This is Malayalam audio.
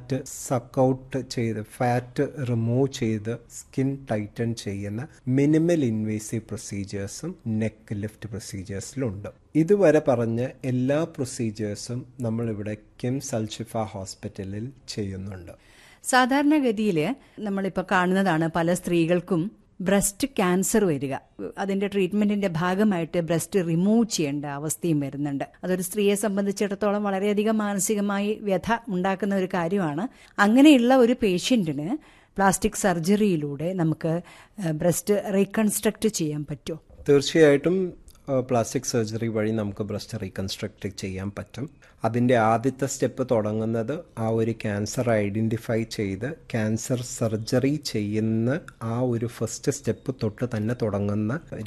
ഫാറ്റ് സക്കൗട്ട് ചെയ്ത് ഫാറ്റ് റിമൂവ് ചെയ്ത് സ്കിൻ ടൈറ്റൻ ചെയ്യുന്ന മിനിമൽ ഇൻവേസീവ് പ്രൊസീജിയേഴ്സും നെക്ക് ലിഫ്റ്റ് പ്രൊസീജിയേഴ്സിലുണ്ട് ഇതുവരെ പറഞ്ഞ എല്ലാ പ്രൊസീജിയേഴ്സും നമ്മളിവിടെ കിംസ് അൽഷിഫ ഹോസ്പിറ്റലിൽ ചെയ്യുന്നുണ്ട് സാധാരണഗതിയിൽ നമ്മളിപ്പോൾ കാണുന്നതാണ് പല സ്ത്രീകൾക്കും ബ്രസ്റ്റ് ക്യാൻസർ വരിക അതിന്റെ ട്രീറ്റ്മെന്റിന്റെ ഭാഗമായിട്ട് ബ്രസ്റ്റ് റിമൂവ് ചെയ്യേണ്ട അവസ്ഥയും വരുന്നുണ്ട് അതൊരു സ്ത്രീയെ സംബന്ധിച്ചിടത്തോളം വളരെയധികം മാനസികമായി വ്യഥ ഉണ്ടാക്കുന്ന ഒരു കാര്യമാണ് അങ്ങനെയുള്ള ഒരു പേഷ്യന്റിന് പ്ലാസ്റ്റിക് സർജറിയിലൂടെ നമുക്ക് ബ്രസ്റ്റ് റീകൺസ്ട്രക്ട് ചെയ്യാൻ പറ്റുമോ തീർച്ചയായിട്ടും പ്ലാസ്റ്റിക് സർജറി വഴി നമുക്ക് ബ്രസ്റ്റ് റീകൺസ്ട്രക്ട് ചെയ്യാൻ പറ്റും അതിൻ്റെ ആദ്യത്തെ സ്റ്റെപ്പ് തുടങ്ങുന്നത് ആ ഒരു ക്യാൻസർ ഐഡൻറ്റിഫൈ ചെയ്ത് ക്യാൻസർ സർജറി ചെയ്യുന്ന ആ ഒരു ഫസ്റ്റ് സ്റ്റെപ്പ് തൊട്ട് തന്നെ തുടങ്ങുന്ന